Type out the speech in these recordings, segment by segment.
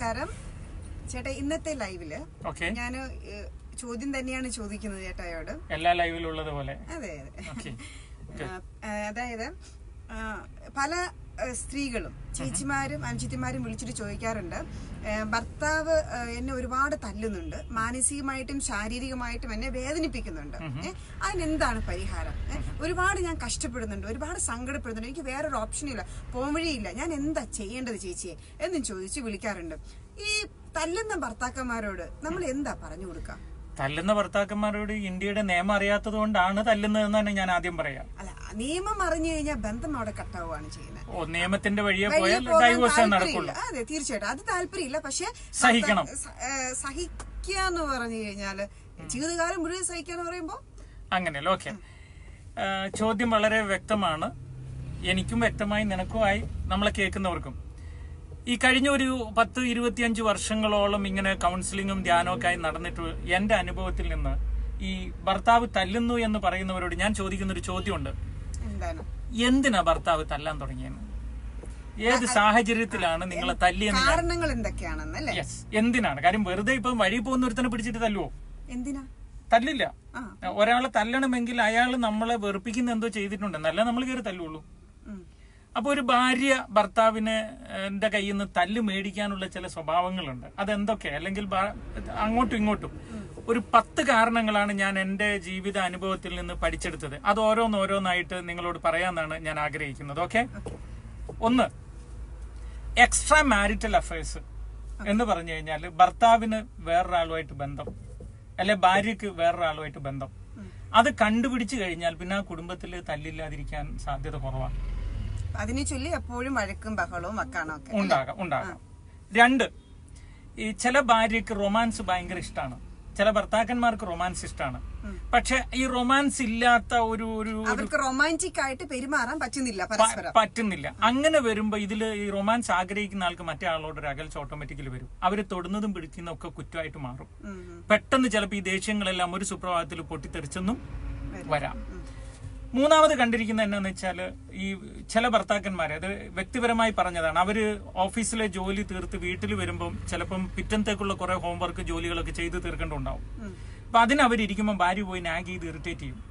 നമസ്കാരം ചേട്ടാ ഇന്നത്തെ ലൈവില് ഓക്കെ ഞാൻ ചോദ്യം തന്നെയാണ് ചോദിക്കുന്നത് ചേട്ടായോട് എല്ലാ ലൈവിലുള്ളത് പോലെ അതെ അതെ ഓക്കെ ആ, ആ, അതായത് ആ, പല ആ, സ്ത്രീകളും ചേച്ചിമാരും അനുചിത്തിമാരും വിളിച്ചിട്ട് ചോദിക്കാറുണ്ട് ഏ, ഭർത്താവ് ആ, എന്നെ ഒരുപാട് തല്ലുന്നുണ്ട് മാനസികമായിട്ടും ശാരീരികമായിട്ടും എന്നെ വേദനിപ്പിക്കുന്നുണ്ട് ഏ, അതിനെന്താണ് പരിഹാരം ഏ, ഒരുപാട് ഞാൻ കഷ്ടപ്പെടുന്നുണ്ട് ഒരുപാട് സങ്കടപ്പെടുന്നുണ്ട് എനിക്ക് വേറൊരു ഓപ്ഷനില്ല പോംവഴിയില്ല ഞാൻ എന്താ ചെയ്യേണ്ടത് ചേച്ചിയെ എന്നും ചോദിച്ച് വിളിക്കാറുണ്ട് ഈ തല്ലുന്ന ഭർത്താക്കന്മാരോട് നമ്മൾ എന്താ പറഞ്ഞു കൊടുക്കുക തല്ലുന്ന ഭർത്താക്കന്മാരോട് ഇന്ത്യയുടെ നിയമം അറിയാത്തത് കൊണ്ടാണ് തല്ലുന്നതെന്നാണ് ഞാൻ ആദ്യം പറയാം അല്ല നിയമം അറിഞ്ഞു കഴിഞ്ഞാൽ ബന്ധം അവിടെ കട്ടാവുകയാണ് ചെയ്യുന്നത് ഓ നിയമത്തിന്റെ വഴിയെ വഴിയെ പോയാൽ പോകാൻ ഡൈവോഴ്സേ താല്പര്യമില്ല. നടക്കുള്ളൂ അതെ തീർച്ചയായിട്ടും അത് താല്പര്യമില്ല പക്ഷെ സഹിക്കണം. സ- ഏ, സഹിക്കുക എന്ന് പറഞ്ഞു കഴിഞ്ഞാല് ജീവിതകാലം മുഴുവൻ സഹിക്കുക എന്ന് പറയുമ്പോ അങ്ങനെയല്ല ഓക്കെ ചോദ്യം വളരെ വ്യക്തമാണ് എനിക്കും വ്യക്തമായി നിനക്കുമായി നമ്മളെ കേൾക്കുന്നവർക്കും ഈ കഴിഞ്ഞ ഒരു പത്ത് ഇരുപത്തിയഞ്ച് വർഷങ്ങളോളം ഇങ്ങനെ കൗൺസിലിങ്ങും ധ്യാനവും ഒക്കെ ആയി നടന്നിട്ട് എന്റെ അനുഭവത്തിൽ നിന്ന് ഈ ഭർത്താവ് തല്ലുന്നു എന്ന് പറയുന്നവരോട് ഞാൻ ചോദിക്കുന്ന ഒരു ചോദ്യമുണ്ട് എന്താണ് എന്തിനാ ഭർത്താവ് തല്ലാൻ തുടങ്ങിയെന്ന് ഏത് സാഹചര്യത്തിലാണ് നിങ്ങളെ തല്ലിയെന്ന് ഞാൻ കാരണങ്ങൾ എന്തൊക്കെയാണെന്ന് അല്ലേ യെസ് എന്തിനാണ് കാര്യം വെറുതെ ഇപ്പം വഴി പോകുന്ന ഒരുത്തനെ പിടിച്ചിട്ട് തല്ലുവോ എന്തിനാ തല്ലില്ല ആ ഒരാളെ തല്ലണമെങ്കിൽ അയാൾ നമ്മളെ വെറുപ്പിക്കുന്ന എന്തോ ചെയ്തിട്ടുണ്ടെന്നല്ല നമ്മൾ കയറി തല്ലുള്ളൂ ഉം. അപ്പൊ ഒരു ഭാര്യ ഭർത്താവിന് എന്റെ കയ്യിൽ നിന്ന് തല്ല് മേടിക്കാനുള്ള ചില സ്വഭാവങ്ങളുണ്ട് അതെന്തൊക്കെ അല്ലെങ്കിൽ ഭ- അങ്ങോട്ടും ഇങ്ങോട്ടും ഒരു പത്ത് കാരണങ്ങളാണ് ഞാൻ എന്റെ ജീവിത അനുഭവത്തിൽ നിന്ന് പഠിച്ചെടുത്തത് അത് ഓരോന്നോരോന്നായിട്ട് നിങ്ങളോട് പറയാന്നാണ് ഞാൻ ആഗ്രഹിക്കുന്നത് ഓക്കെ ഒന്ന് എക്സ്ട്രാ മാരിറ്റൽ അഫയേഴ്സ് എന്ന് പറഞ്ഞു കഴിഞ്ഞാൽ ഭർത്താവിന് വേറൊരാളുമായിട്ട് ബന്ധം അല്ലെ ഭാര്യക്ക് വേറൊരാളുമായിട്ട് ബന്ധം അത് കണ്ടുപിടിച്ചു കഴിഞ്ഞാൽ പിന്നെ ആ കുടുംബത്തിൽ തല്ലില്ലാതിരിക്കാൻ സാധ്യത കുറവാണ് അതിനെ ചൊല്ലി എപ്പോഴും വഴക്കും ബഹളവും വക്കാണോ ഒക്കെ ഉണ്ടാകാം ഉണ്ടാകാം രണ്ട് ഈ ചില ഭാര്യക്ക് റൊമാൻസ് ഭയങ്കര ഇഷ്ടമാണ് ചില ഭർത്താക്കന്മാർക്ക് റൊമാൻസ് ഇഷ്ടമാണ് പക്ഷെ ഈ റൊമാൻസ് ഇല്ലാത്ത ഒരു ഒരു അവർക്ക് റൊമാൻറ്റിക് ആയിട്ട് പെരുമാറാൻ പറ്റുന്നില്ല പ- പരസ്പരം പറ്റുന്നില്ല അങ്ങനെ വരുമ്പോ ഇതില് ഈ റൊമാൻസ് ആഗ്രഹിക്കുന്ന ആൾക്ക് മറ്റേ ആളോട് ഒരു അകൽച്ച ഓട്ടോമാറ്റിക്കലി വരും അവര് തൊടുന്നതും പിടിക്കുന്നതും ഒക്കെ കുറ്റമായിട്ട് മാറും ഉം, ഉം. പെട്ടെന്ന് ചിലപ്പോൾ ഈ ദേഷ്യങ്ങളെല്ലാം ഒരു സുപ്രഭാതത്തിൽ പൊട്ടിത്തെറിച്ചെന്നും വരാം മൂന്നാമത് കണ്ടിരിക്കുന്ന എന്നാന്ന് വെച്ചാല് ഈ ചില ഭർത്താക്കന്മാരെ അത് വ്യക്തിപരമായി പറഞ്ഞതാണ് അവര് ഓഫീസിലെ ജോലി തീർത്ത് വീട്ടിൽ വരുമ്പം ചിലപ്പം പിറ്റത്തേക്കുള്ള കുറെ ഹോംവർക്ക് ജോലികളൊക്കെ ചെയ്ത് തീർക്കേണ്ടതുണ്ടാവും അപ്പൊ അതിന് അവരിയ്ക്കുമ്പോൾ ഭാര്യ പോയി നാഗ് ചെയ്ത് ഇറിറ്റേറ്റ് ചെയ്യും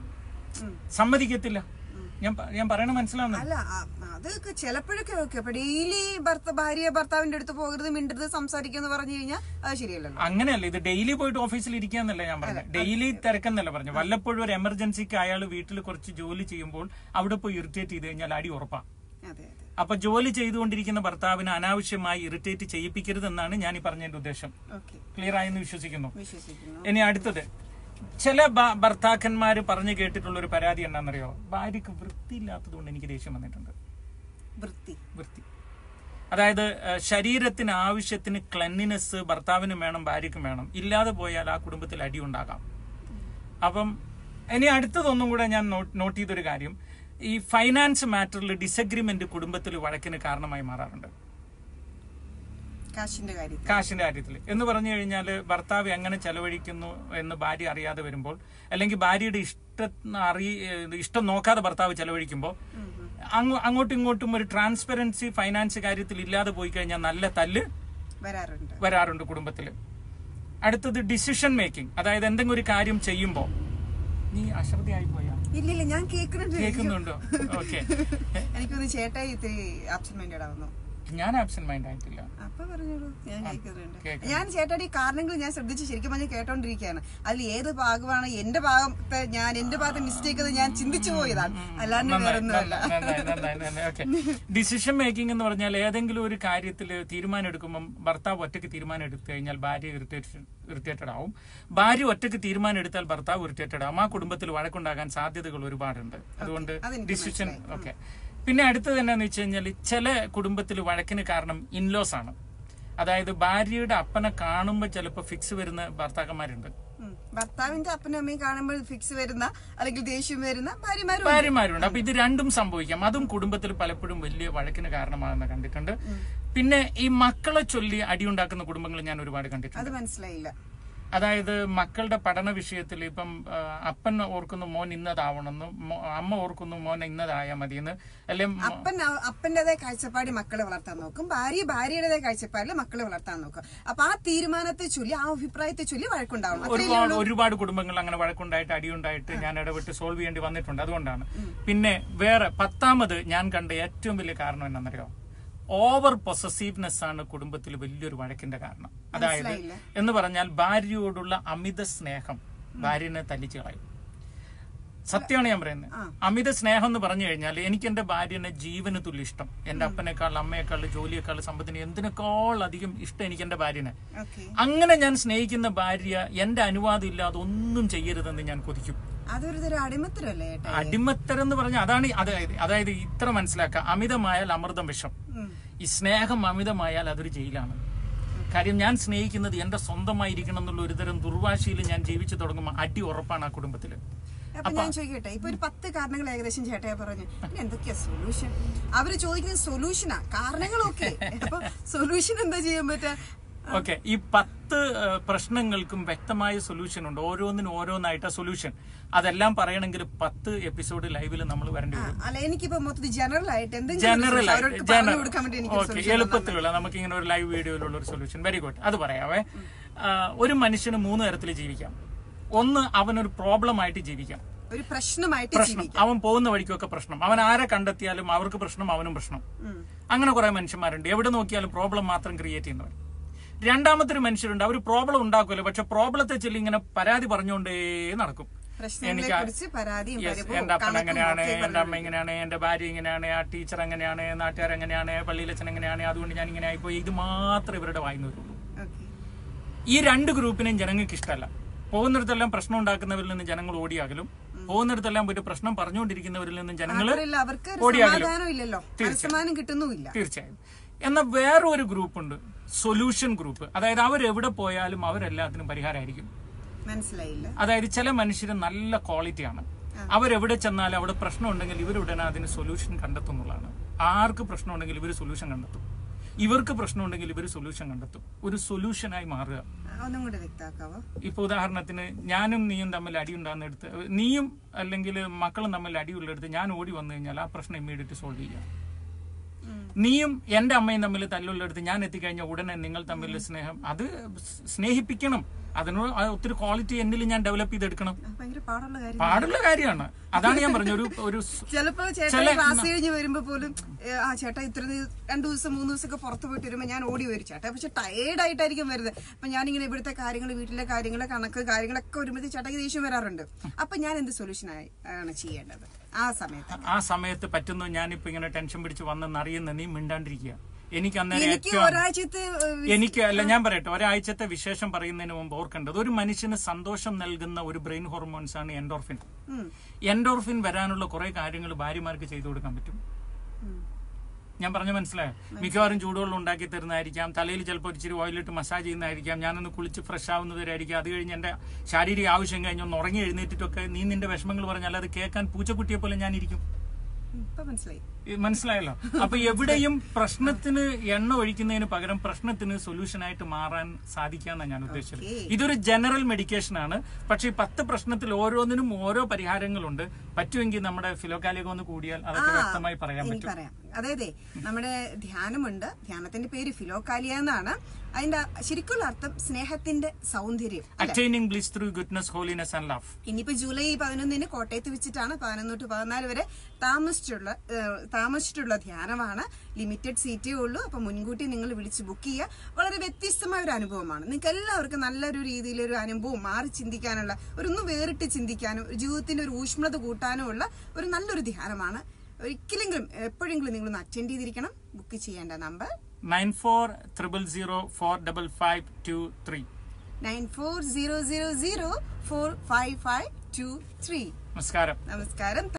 ഉം. സമ്മതിക്കത്തില്ല ഞാൻ പ- ഞാൻ പറയണ മനസ്സിലാവുന്നു അല്ല ആ, അതൊക്കെ ചിലപ്പോഴൊക്കെ ഓക്കെ അപ്പൊ ഡെയിലി ഭർത്ത ഭാര്യ ഭർത്താവിന്റെ അടുത്ത് പോകരുത് മിണ്ടരുത് സംസാരിക്കുക പറഞ്ഞു കഴിഞ്ഞാൽ അത് ശരിയല്ലല്ലോ അങ്ങനെയല്ല ഇത് ഡെയിലി പോയിട്ട് ഓഫീസിൽ ഇരിക്കാന്നല്ല ഞാൻ പറഞ്ഞത് ഡെയിലി തിരക്കെന്നല്ല പറഞ്ഞു വല്ലപ്പോഴും ഒരു എമർജൻസിക്ക് അയാൾ വീട്ടിൽ കുറച്ച് ജോലി ചെയ്യുമ്പോൾ അവിടെ പോയി ഇറിറ്റേറ്റ് ചെയ്ത് കഴിഞ്ഞാൽ അടി ഉറപ്പാ അതെ അതെ അപ്പൊ ജോലി ചെയ്തുകൊണ്ടിരിക്കുന്ന ഭർത്താവിനെ അനാവശ്യമായി ഇറിറ്റേറ്റ് ചെയ്യിപ്പിക്കരുതെന്നാണ് ഞാൻ ഈ പറഞ്ഞതിന്റെ ഉദ്ദേശം ഓക്കെ ക്ലിയർ ആയെന്ന് വിശ്വസിക്കുന്നു വിശ്വസിക്കുന്നു ഇനി അടുത്തത് ചില ഭ- ഭർത്താക്കന്മാര് പറഞ്ഞു കേട്ടിട്ടുള്ള ഒരു പരാതി എന്താണെന്നറിയോ ഭാര്യക്ക് വൃത്തിയില്ലാത്തത് കൊണ്ട് എനിക്ക് ദേഷ്യം വന്നിട്ടുണ്ട് വൃത്തി വൃത്തി അതായത് ഏഹ്, ശരീരത്തിന് ആവശ്യത്തിന് ക്ലെൻലിനെസ് ഭർത്താവിനും വേണം ഭാര്യയ്ക്കും വേണം ഇല്ലാതെ പോയാൽ ആ കുടുംബത്തിൽ അടി ഉണ്ടാകാം അപ്പം ഇനി അടുത്തതൊന്നും കൂടെ ഞാൻ നോട്ട് നോട്ട് ചെയ്തൊരു കാര്യം ഈ ഫൈനാൻസ് മാറ്ററിൽ ഡിസഗ്രിമെന്റ് കുടുംബത്തിൽ വഴക്കിന് കാരണമായി മാറാറുണ്ട് കാശിന്റെ കാര്യത്തിൽ കാശിന്റെ കാര്യത്തിൽ എന്ന് പറഞ്ഞു കഴിഞ്ഞാൽ ഭർത്താവ് എങ്ങനെ ചെലവഴിക്കുന്നു എന്ന് ഭാര്യ അറിയാതെ വരുമ്പോൾ അല്ലെങ്കിൽ ഭാര്യയുടെ ഇഷ്ട അറി ഇഷ്ടം നോക്കാതെ ഭർത്താവ് ചെലവഴിക്കുമ്പോൾ അങ്ങോ- അങ്ങോട്ടും ഇങ്ങോട്ടും ഒരു ട്രാൻസ്പെറൻസി ഫൈനാൻസ് കാര്യത്തിൽ ഇല്ലാതെ പോയി കഴിഞ്ഞാൽ നല്ല തല്ല് വരാറുണ്ട് വരാറുണ്ട് കുടുംബത്തിൽ അടുത്തത് ഡിസിഷൻ മേക്കിംഗ് അതായത് എന്തെങ്കിലും ഒരു കാര്യം ചെയ്യുമ്പോൾ നീ അശ്രദ്ധയായി പോയാ ഇല്ലില്ല ഞാൻ കേൾക്കുന്നുണ്ട് കേൾക്കുന്നുണ്ടോ ഓക്കെ എനിക്കൊന്ന് ചേട്ടായി ഇത്തിരി ആബ്സെന്റ് മൈൻഡഡ് ആവുന്നു ഞാൻ ആബ്സെന്റ് മൈൻഡ് ആയിട്ടില്ല അപ്പൊ പറഞ്ഞോളൂ ഞാൻ കേൾക്കുന്നുണ്ട് കേൾക്കാം. ഞാൻ ചേട്ടാടി കാരണങ്ങൾ ഞാൻ ശ്രദ്ധിച്ച് ശരിക്കും പറഞ്ഞ് കേട്ടോണ്ടിരിക്കുകയാണ് അതിൽ ഏത് ഭാഗമാണ് എന്റെ ഭാഗത്തെ ഞാൻ എന്റെ ഭാഗത്തെ മിസ്റ്റേക്ക് ഞാൻ ചിന്തിച്ചു പോയതാണ് അല്ലാണ്ട് വേറെ ഒന്നുമല്ല ഡിസിഷൻ മേക്കിംഗ് എന്ന് പറഞ്ഞാൽ ഏതെങ്കിലും ഒരു കാര്യത്തിൽ തീരുമാനം എടുക്കുമ്പോൾ ഭർത്താവ് ഒറ്റയ്ക്ക് തീരുമാനം എടുത്തു കഴിഞ്ഞാൽ ഭാര്യ ഇറിറ്റേറ്റഡ് ആവും ഭാര്യ ഒറ്റയ്ക്ക് തീരുമാനം എടുത്താൽ ഭർത്താവ് ഇറിറ്റേറ്റഡ് ആവും ആ കുടുംബത്തിൽ വഴക്കുണ്ടാകാൻ സാധ്യതകൾ ഒരുപാടുണ്ട് അതുകൊണ്ട് അതെനിക്ക് ഡിസിഷൻ ഓക്കെ പിന്നെ അടുത്തത് എന്നാന്ന് വെച്ച് കഴിഞ്ഞാൽ ചില കുടുംബത്തിൽ വഴക്കിന് കാരണം ഇൻലോസ് ആണ് അതായത് ഭാര്യയുടെ അപ്പനെ കാണുമ്പോൾ ചിലപ്പോൾ ഫിക്സ് വരുന്ന ഭർത്താക്കന്മാരുണ്ട് ഉം. ഭർത്താവിന്റെ അപ്പനും അമ്മയും കാണുമ്പോൾ ഫിക്സ് വരുന്ന അല്ലെങ്കിൽ ദേഷ്യം വരുന്ന ഭാര്യമാരും ഉണ്ട്. ഭാര്യമാരുണ്ട് അപ്പൊ ഇത് രണ്ടും സംഭവിക്കാം അതും കുടുംബത്തിൽ പലപ്പോഴും വലിയ വഴക്കിന് കാരണമാണെന്ന് കണ്ടിട്ടുണ്ട് പിന്നെ ഈ മക്കളെ ചൊല്ലി അടിയുണ്ടാക്കുന്ന കുടുംബങ്ങൾ ഞാൻ ഒരുപാട് കണ്ടിട്ടുണ്ട് അത് മനസ്സിലായില്ല അതായത് മക്കളുടെ പഠന വിഷയത്തിൽ ഇപ്പം ആ, അപ്പൻ ഓർക്കുന്നു മോൻ ഇന്നതാവണമെന്ന് മോ- അമ്മ ഓർക്കുന്നു മോൻ ഇന്നതായാൽ മതിയെന്ന് അല്ലെ അപ്പൻ അവ- അപ്പന്റേതായ കാഴ്ചപ്പാടി മക്കളെ വളർത്താൻ നോക്കും ഭാര്യ ഭാര്യയുടേതായ കാഴ്ചപ്പാടിൽ മക്കളെ വളർത്താൻ നോക്കും അപ്പൊ ആ തീരുമാനത്തെ ചൊല്ലി ആ അഭിപ്രായത്തെ ചൊല്ലി വഴക്കുണ്ടാവണം അത്രയല്ലേ ഒരുപാട് ഉള്ളൂ ഒരുപാട് കുടുംബങ്ങൾ അങ്ങനെ വഴക്കുണ്ടായിട്ട് അടിയുണ്ടായിട്ട് ഞാൻ ഇടപെട്ട് സോൾവ് ചെയ്യേണ്ടി വന്നിട്ടുണ്ട് അതുകൊണ്ടാണ് പിന്നെ വേറെ പത്താമത് ഞാൻ കണ്ട ഏറ്റവും വലിയ കാരണം എന്നറിയോ ഓവർ പൊസസീവ്നെസ് ആണ് കുടുംബത്തിൽ വലിയൊരു വഴക്കിന്റെ കാരണം അതായത് മനസ്സിലായില്ല. എന്ന് പറഞ്ഞാൽ ഭാര്യയോടുള്ള അമിത സ്നേഹം ഭാര്യനെ തല്ലിച്ചു കളയും സത്യമാണ് ഞാൻ പറയുന്നത് അമിത സ്നേഹം എന്ന് പറഞ്ഞു കഴിഞ്ഞാൽ എനിക്ക് എന്റെ ഭാര്യനെ ജീവന് തുല്യ ഇഷ്ടം എന്റെ അപ്പനേക്കാൾ അമ്മയെക്കാൾ ജോലിയേക്കാൾ സമ്പത്തിന് എന്തിനേക്കാൾ അധികം ഇഷ്ടം എനിക്ക് എന്റെ ഭാര്യനെ ഓക്കെ അങ്ങനെ ഞാൻ സ്നേഹിക്കുന്ന ഭാര്യ എന്റെ അനുവാദം ഇല്ലാതെ ഒന്നും ചെയ്യരുതെന്ന് ഞാൻ കൊതിക്കും അതൊരു തരം അടിമത്തരല്ലേ ഏട്ടാ അടിമത്തരം എന്ന് പറഞ്ഞാൽ അതാണ് ഈ- അതായത് അതായത് ഇത്ര മനസ്സിലാക്കുക അമിതമായാൽ അമൃതം വിഷം ഉം. ഈ സ്നേഹം അമിതമായാൽ അതൊരു ജയിലാണ് കാര്യം ഞാൻ സ്നേഹിക്കുന്നത് എന്റെ സ്വന്തമായിരിക്കണം എന്നുള്ള ഒരു തരം ദുർവാശിയിൽ ഞാൻ ജീവിച്ചു തുടങ്ങുമ്പോൾ അടി ഉറപ്പാണ് ആ കുടുംബത്തിൽ അപ്പൊ ഞാൻ ചോദിക്കട്ടെ ഇപ്പൊ ഒരു പത്ത് കാരണങ്ങൾ ഏകദേശം ചേട്ടയെ പറഞ്ഞു പിന്നെ എന്തൊക്കെയാ സൊല്യൂഷൻ അവര് ചോദിക്കുന്നത് സൊല്യൂഷനാ കാരണങ്ങളൊക്കെ അപ്പൊ സൊല്യൂഷൻ എന്താ ചെയ്യാൻ പറ്റാ ഓക്കെ ഈ പത്ത് ഏഹ്, പ്രശ്നങ്ങൾക്കും വ്യക്തമായ സൊല്യൂഷൻ ഉണ്ട് ഓരോന്നിനും ഓരോന്നായിട്ട് സൊല്യൂഷൻ അതെല്ലാം പറയണമെങ്കിൽ പത്ത് എപ്പിസോഡ് ലൈവിൽ നമ്മൾ വരേണ്ടി ആ, വരും അല്ല എനിക്കിപ്പോ മൊത്തത്തിൽ ജനറൽ ആയിട്ട് എന്തെങ്കിലും ജനറൽ ഒരു ആയിട്ട് അവർക്ക് പറഞ്ഞു കൊടുക്കാൻ വേണ്ടി എനിക്ക് ഓക്കെ എളുപ്പത്തിലുള്ള നമുക്ക് ഇങ്ങനെ ഒരു ലൈവ് വീഡിയോയിലുള്ള ഒരു സൊല്യൂഷൻ വെരി ഗുഡ് അത് പറയാവേ ആ, ഒരു മനുഷ്യന് മൂന്ന് തരത്തിൽ ജീവിക്കാം ഒന്ന് അവനൊരു പ്രോബ്ലം ആയിട്ട് ജീവിക്കാം ഒരു പ്രശ്നമായിട്ട് പ്രശ്നം അവൻ പോകുന്ന വഴിക്കൊക്കെ പ്രശ്നം അവൻ ആരെ കണ്ടെത്തിയാലും അവർക്ക് പ്രശ്നം അവനും പ്രശ്നം അങ്ങനെ കുറെ മനുഷ്യന്മാരുണ്ട് എവിടെ നോക്കിയാലും പ്രോബ്ലം മാത്രം ക്രിയേറ്റ് ചെയ്യുന്നവർ രണ്ടാമത്തെ ഒരു മനുഷ്യരുണ്ട് അവർ പ്രോബ്ലം ഉണ്ടാക്കുമല്ലോ പക്ഷെ പ്രോബ്ലത്തെ ചൊല്ലി ഇങ്ങനെ പരാതി പറഞ്ഞുകൊണ്ടേ നടക്കും പ്രശ്നങ്ങളെ കുറിച്ച് പരാതിയും Yes, പരിഭവവും എന്റെ അപ്പൻ കണക്കും അങ്ങനെയാണ് ഒക്കെ എന്റെ അമ്മ ഇങ്ങനെയാണ് എന്റെ ഭാര്യ ഇങ്ങനെയാണ് ആ ടീച്ചർ അങ്ങനെയാണ് നാട്ടുകാർ എങ്ങനെയാണ് പള്ളിയിലച്ഛൻ എങ്ങനെയാണ് അതുകൊണ്ട് ഞാൻ ഇങ്ങനെ ആയിപ്പോയി ഇത് മാത്രമേ ഇവരുടെ വായിന്ന് വരുള്ളൂ ഓക്കെ ഈ രണ്ട് ഗ്രൂപ്പിനെയും ജനങ്ങൾക്ക് ഇഷ്ടമല്ല പോകുന്നിടത്തെല്ലാം പ്രശ്നം ഉണ്ടാക്കുന്നവരിൽ നിന്ന് ജനങ്ങൾ ഓടിയാകലും പോകുന്നിടത്തെല്ലാം പോയിട്ട് പ്രശ്നം പറഞ്ഞുകൊണ്ടിരിക്കുന്നവരിൽ നിന്നും ജനങ്ങൾ മാത്രമല്ല അവർക്ക് ഒരു ഓടിയാകലും സമാധാനം ഇല്ലല്ലോ മനസ്സമാനം കിട്ടുന്നുമില്ല തീർച്ചയായും എന്നാൽ വേറൊരു ഗ്രൂപ്പുണ്ട് സൊല്യൂഷൻ ഗ്രൂപ്പ് അതായത് അവരെവിടെ പോയാലും അവരെല്ലാത്തിനും പരിഹാരമായിരിക്കും മനസ്സിലായില്ല അതായത് ചില മനുഷ്യർ നല്ല ക്വാളിറ്റിയാണ് അവരെവിടെ ചെന്നാലും അവിടെ പ്രശ്നം ഉണ്ടെങ്കിൽ ഇവരുടനെ അതിന് സൊല്യൂഷൻ കണ്ടെത്തുന്നുള്ളതാണ് ആർക്ക് പ്രശ്നം ഉണ്ടെങ്കിൽ ഇവർ സൊല്യൂഷൻ കണ്ടെത്തും ഇവർക്ക് പ്രശ്നം ഉണ്ടെങ്കിൽ ഇവർ സൊല്യൂഷൻ കണ്ടെത്തും ഒരു സൊല്യൂഷനായി മാറുക ആ, ഒന്നും കൂടെ വ്യക്തമാക്കാവോ ഇപ്പൊ ഉദാഹരണത്തിന് ഞാനും നീയും തമ്മിൽ അടി ഉണ്ടാകുന്നിടത്ത് നീയും അല്ലെങ്കിൽ മക്കളും തമ്മിൽ അടിയുള്ളിടത്ത് ഞാൻ ഓടി വന്നു കഴിഞ്ഞാൽ ആ പ്രശ്നം ഇമ്മീഡിയറ്റ് സോൾവ് ചെയ്യാം നീയും എന്റെ അമ്മയും തമ്മിൽ തല്ലുള്ളിടത്ത് ഞാൻ എത്തിക്കഴിഞ്ഞാൽ ഉടനെ നിങ്ങൾ തമ്മിൽ സ്നേഹം അത് സ്നേഹിപ്പിക്കണം അതിനോട് ആ ഒത്തിരി ക്വാളിറ്റി എന്നിൽ ഞാൻ ഡെവലപ്പ് ചെയ്തെടുക്കണം ആ, ഭയങ്കര പാടുള്ള കാര്യം പാടുള്ള കാര്യമാണ് അതാണ് ഞാൻ പറഞ്ഞ ഒരു ഒരു സ്- ചിലപ്പോ ചേട്ടൻ ക്ലാസ് കഴിഞ്ഞ് വരുമ്പോ പോലും ഏ, ആ ചേട്ടാ ഇത്ര ദി- രണ്ടു ദിവസം മൂന്ന് ദിവസമൊക്കെ പുറത്ത് പോയിട്ട് വരുമ്പോ ഞാൻ ഓടി വരും ചേട്ടാ പക്ഷെ ടയേർഡ് ആയിട്ടായിരിക്കും വരുന്നത് അപ്പൊ ഞാനിങ്ങനെ ഇവിടുത്തെ കാര്യങ്ങൾ വീട്ടിലെ കാര്യങ്ങൾ കണക്ക് കാര്യങ്ങളൊക്കെ വരുമ്പോഴത്തേക്ക് ചേട്ടാക്ക് ദേഷ്യം വരാറുണ്ട് അപ്പൊ ഞാൻ എന്ത് സൊല്യൂഷൻ ആണ് ചെയ്യേണ്ടത് ആ സമയത്ത് ആ സമയത്ത് പറ്റുന്നു ഞാനിപ്പോ ഇങ്ങനെ ടെൻഷൻ പിടിച്ച് വന്നെന്ന് അറിയുന്ന നീ മിണ്ടാണ്ടിരിക്കുക എനിക്ക് അന്നേരം എനിക്ക് ഏറ്റവും ഒരാഴ്ചത്തെ ഏ, എനിക്ക് അല്ല ഞാൻ പറയട്ടെ ഒരാഴ്ചത്തെ വിശേഷം പറയുന്നതിന് മുമ്പ് ഓർക്കേണ്ടത് ഒരു മനുഷ്യന് സന്തോഷം നൽകുന്ന ഒരു ബ്രെയിൻ ഹോർമോൺസ് ആണ് എൻഡോർഫിൻ ഉം, എൻഡോർഫിൻ വരാനുള്ള കുറെ കാര്യങ്ങൾ ഭാര്യമാർക്ക് ചെയ്തു കൊടുക്കാൻ പറ്റും ഉം. ഞാൻ പറഞ്ഞ മനസ്സിലായോ മിക്കവാറും ചൂടുവെള്ളം ഉണ്ടാക്കി തരുന്നതായിരിക്കാം തലയിൽ ചിലപ്പോൾ ഇച്ചിരി ഓയിലിട്ട് മസാജ് ചെയ്യുന്നതായിരിക്കാം ഞാനൊന്ന് കുളിച്ച് ഫ്രഷ് ആവുന്നവരായിരിക്കും അത് കഴിഞ്ഞ് എന്റെ ശാരീരിക ആവശ്യം കഴിഞ്ഞ് ഒന്ന് ഉറങ്ങി എഴുന്നേറ്റിട്ടൊക്കെ നീ നിന്റെ വിഷമങ്ങൾ പറഞ്ഞാൽ അത് കേൾക്കാൻ പൂച്ചക്കുട്ടിയെ പോലെ ഞാൻ ഇരിക്കും ഉം, ഇപ്പൊ മനസ്സിലായി ഈ മനസ്സിലായല്ലോ അപ്പൊ എവിടെയും പ്രശ്നത്തിന് എണ്ണ ഒഴിക്കുന്നതിന് പകരം പ്രശ്നത്തിന് സൊല്യൂഷൻ ആയിട്ട് മാറാൻ സാധിക്കാന്നാണ് ഞാൻ ഉദ്ദേശിച്ചത് Okay. ഇതൊരു ജനറൽ മെഡിക്കേഷൻ ആണ് പക്ഷെ ഈ പത്ത് പ്രശ്നത്തിൽ ഓരോന്നിനും ഓരോ പരിഹാരങ്ങളുണ്ട് പറ്റുമെങ്കിൽ നമ്മുടെ ഫിലോകാലിക ഒന്ന് കൂടിയാൽ അതൊക്കെ വ്യക്തമായി പറയാൻ എനിക്ക് പറ്റും പറയാം അതായത് നമ്മുടെ ധ്യാനമുണ്ട് ധ്യാനത്തിന്റെ പേര് ഫിലോകാലിയ എന്നാണ് അതിന്റെ ശരിക്കുള്ള അർത്ഥം സ്നേഹത്തിന്റെ സൗന്ദര്യം attaining bliss through goodness holiness and love ഇനിയിപ്പോ ജൂലൈ പതിനൊന്നിന് കോട്ടയത്ത് വെച്ചിട്ടാണ് പതിനൊന്ന് തൊട്ട് പതിനാല് വരെ താമസിച്ചിട്ടുള്ള ഏഹ്, താമസിച്ചിട്ടുള്ള ധ്യാനമാണ് ലിമിറ്റഡ് സീറ്റേ ഉള്ളൂ അപ്പൊ മുൻകൂട്ടി നിങ്ങൾ വിളിച്ച് ബുക്ക് ചെയ്യുക വളരെ വ്യത്യസ്തമായ ഒരു അനുഭവമാണ് നിങ്ങൾക്ക് എല്ലാവർക്കും നല്ലൊരു രീതിയിലൊരു അനുഭവം മാറി ചിന്തിക്കാനുള്ള ഒരു ഒന്ന് വേറിട്ട് ചിന്തിക്കാനും ജീവിതത്തിന്റെ ഒരു ഊഷ്മളത കൂട്ടാനും ഉള്ള ഒരു നല്ലൊരു ധ്യാനമാണ് ഒരിക്കലെങ്കിലും എപ്പോഴെങ്കിലും നിങ്ങളൊന്ന് അറ്റൻഡ് ചെയ്തിരിക്കണം ബുക്ക് ചെയ്യേണ്ട number nine four triple zero four double five two three nine four zero zero zero four five five two three നമസ്കാരം നമസ്കാരം